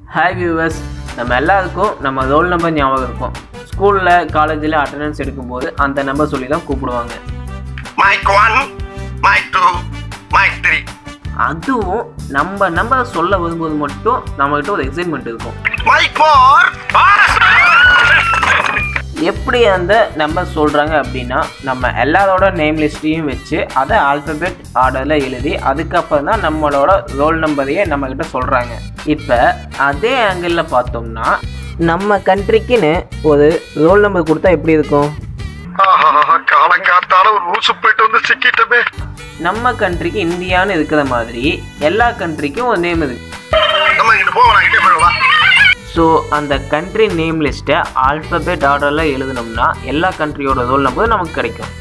Hi viewers நம்ம எல்லாருக்கும் நம்ம ரோல் நம்பர் ஞாபகம் இருக்கும் ஸ்கூலில் காலேஜில் அட்டண்டன்ஸ் எடுக்கும்போது அந்த நம்பர் சொல்லி தான் கூப்பிடுவாங்க Mic 1, mic 2, mic 3. அதுவும் நம்ம நம்பர் சொல்ல வரும்போது மட்டும் நம்மகிட்ட ஒரு எக்ஸைட்மெண்ட் இருக்கும் Mic 4, எப்படி அந்த நம்பர் சொல்கிறாங்க அப்படின்னா நம்ம எல்லாரோட நேம் லிஸ்ட்டையும் வச்சு அதை ஆல்பபெட் ஆர்டரில் எழுதி அதுக்கப்புறம் தான் நம்மளோட ரோல் நம்பரையே நம்மக்கிட்ட சொல்கிறாங்க இப்போ அதே ஆங்கிளில் பார்த்தோம்னா நம்ம கண்ட்ரிக்குன்னு ஒரு ரோல் நம்பர் கொடுத்தா எப்படி இருக்கும் ஆஹா காலங்காத்தால ஒரு ஊசு போயிட்டு வந்து சிக்கிட்டமே நம்ம கண்ட்ரிக்கு இந்தியான்னு இருக்கிற மாதிரி எல்லா கண்ட்ரிக்கும் ஒரு நேம் இருக்கு நம்ம இங்கிட்டு போகலாம் இங்கே போயிடலாம் ஸோ அந்த கண்ட்ரி நேம் லிஸ்ட்டை ஆல்பபெட் ஆர்டரில் எழுதுனோம்னா எல்லா கண்ட்ரியோட ரோல் நம்பர் நமக்கு கிடைக்கும்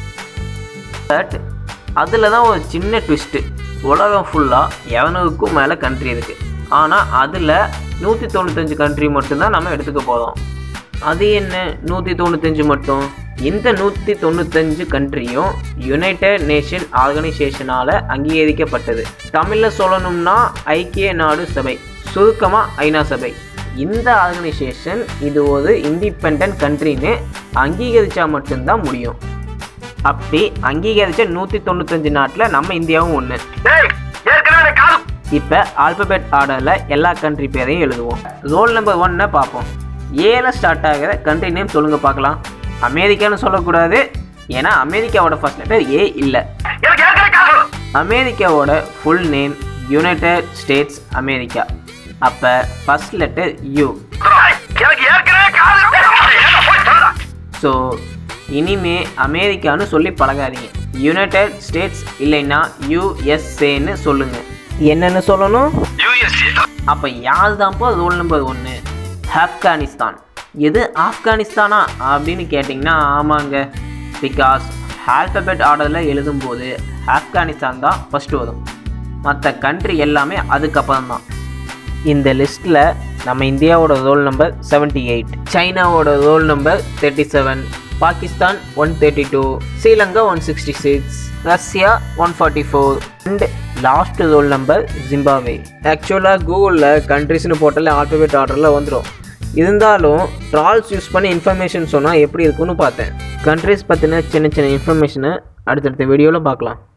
பட் அதில் தான் ஒரு சின்ன ட்விஸ்ட்டு உலகம் ஃபுல்லாக இரநூறுக்கும் மேலே கண்ட்ரி இருக்குது ஆனால் அதில் நூற்றி தொண்ணூத்தஞ்சு கண்ட்ரி மட்டும்தான் நம்ம எடுத்துக்க போகிறோம் அது என்ன நூற்றி தொண்ணூத்தஞ்சு மட்டும் இந்த நூற்றி தொண்ணூத்தஞ்சு கண்ட்ரியும் யுனைடெட் நேஷன் ஆர்கனைசேஷனால் அங்கீகரிக்கப்பட்டது தமிழில் சொல்லணும்னா ஐக்கிய நாடு சபை சுருக்கமாக ஐநா சபை இந்த ஆர்கனைசேஷன் இது ஒரு இண்டிபெண்ட் கண்ட்ரின்னு அங்கீகரித்தா மட்டும்தான் முடியும் அப்படி அங்கீகரித்த நூற்றி தொண்ணூத்தஞ்சு நாட்டில் நம்ம இந்தியாவும் ஒன்று ஏய் ஏற்கனவே எனக்கு காது இப்போ ஆல்பபெட் ஆர்டரில் எல்லா கண்ட்ரி பேரையும் எழுதுவோம் ரோல் நம்பர் ஒன்னை பார்ப்போம் ஏல ஸ்டார்ட் ஆகிற கண்ட்ரி நேம் சொல்லுங்கள் பார்க்கலாம் அமெரிக்கான்னு சொல்லக்கூடாது ஏன்னா அமெரிக்காவோட ஃபர்ஸ்ட் லெட்டர் ஏ இல்லை எனக்கு ஏற்கனவே காது அமெரிக்காவோட full name United States America அப்போ ஃபர்ஸ்ட் லெட்டர் யூ ஏய், எனக்கு ஏற்கனவே காது ஏன்னா போய் சொல்லுடா ஸோ இனிமே அமெரிக்கான்னு சொல்லி பழகாதீங்க யுனைடெட் ஸ்டேட்ஸ் இல்லைன்னா யூஎஸ்ஏன்னு சொல்லுங்கள் என்னென்னு சொல்லணும் யூஎஸ்ஏ அப்போ யார் தான்ப்போ ரோல் நம்பர் ஒன்று ஆப்கானிஸ்தான் எது ஆப்கானிஸ்தானா அப்படின்னு கேட்டிங்கன்னா ஆமாங்க பிகாஸ் ஆல்பபெட் ஆர்டரில் எழுதும்போது ஆப்கானிஸ்தான் தான் ஃபஸ்ட்டு வரும் மற்ற கண்ட்ரி எல்லாமே அதுக்கப்புறம் தான் இந்த லிஸ்ட்டில் நம்ம இந்தியாவோட ரோல் நம்பர் 78 எயிட் சைனாவோட roll number thirty seven Pakistan one thirty two Sri Lanka one sixty six Russia one forty four and last roll number Zimbabwe ஆக்சுவலாக கூகுளில் கண்ட்ரிஸ்னு போட்டாலே ஆல்பபெட் ஆர்டரில் வந்துடும் இருந்தாலும் ட்ரால்ஸ் யூஸ் பண்ணி இன்ஃபர்மேஷன் சொன்னால் எப்படி இருக்குன்னு பார்த்தேன் கண்ட்ரிஸ் பற்றின சின்ன சின்ன இன்ஃபர்மேஷனை அடுத்தடுத்த வீடியோவில் பார்க்கலாம்